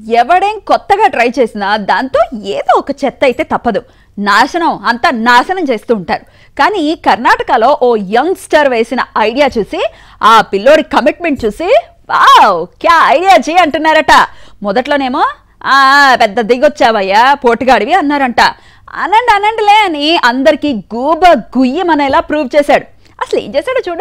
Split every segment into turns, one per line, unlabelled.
ఎవడేం కొత్తగా ట్రై చేసినా దాంతో ఏదో ఒక చెత్త అయితే తప్పదు నాశనం అంతా నాశనం చేస్తూ ఉంటారు కానీ కర్ణాటకలో ఓ యంగ్స్టర్ వేసిన ఐడియా చూసి ఆ పిల్లోడి కమిట్మెంట్ చూసి వావ్ క్యా ఐడియా చే అంటున్నారట మొదట్లోనేమో ఆ పెద్ద దిగొచ్చావయ్యా పోటుగాడివి అన్నారంట అనండి అనండిలే అని అందరికీ గూబ గుయ్యమనేలా ప్రూవ్ చేశాడు అసలు ఏం చేశాడో చూడ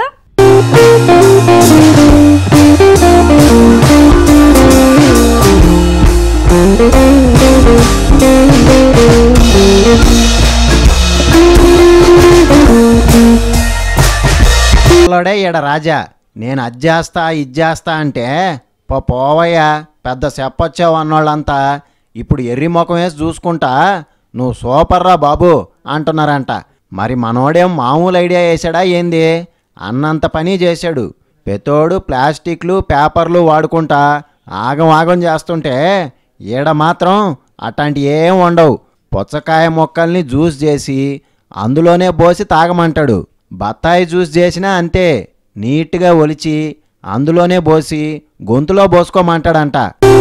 లోడే ఈడ రాజా నేను అజ్జేస్తా ఇజ్జేస్తా అంటే పో పోవయ్యా పెద్ద చెప్పొచ్చావు అన్నోళ్ళంతా ఇప్పుడు ఎర్రి ముఖం వేసి చూసుకుంటా నువ్వు సూపర్ రా బాబు అంటున్నారంట మరి మనోడేం మామూలు ఐడియా వేసాడా ఏంది అన్నంత పని చేశాడు పెతోడు ప్లాస్టిక్లు పేపర్లు వాడుకుంటా ఆగం ఆగం చేస్తుంటే ఈడ మాత్రం అట్లాంటి ఏం ఉండవు పుచ్చకాయ మొక్కల్ని జ్యూస్ చేసి అందులోనే పోసి తాగమంటాడు బత్తాయి జ్యూస్ చేసినా అంతే నీట్గా ఒలిచి అందులోనే పోసి గొంతులో పోసుకోమంటాడంట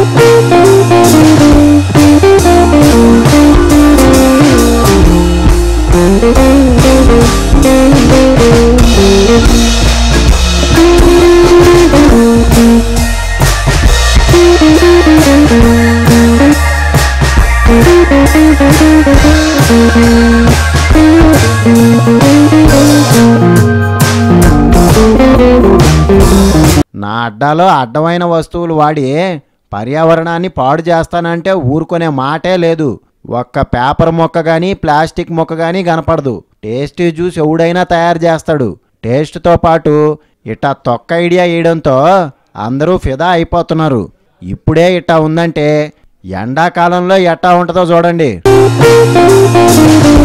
నా అడ్డాలో అడ్డమైన వస్తువులు వాడి పర్యావరణాన్ని పాడు చేస్తానంటే ఊరుకునే మాటే లేదు ఒక్క పేపర్ మొక్క కానీ ప్లాస్టిక్ మొక్క కానీ కనపడదు టేస్టీ జ్యూస్ ఎవడైనా తయారు చేస్తాడు టేస్ట్తో పాటు ఇట్టా తొక్క ఐడియా వేయడంతో అందరూ ఫిదా అయిపోతున్నారు ఇప్పుడే ఇట్టా ఉందంటే ఎండాకాలంలో ఎట్టా ఉంటుందో చూడండి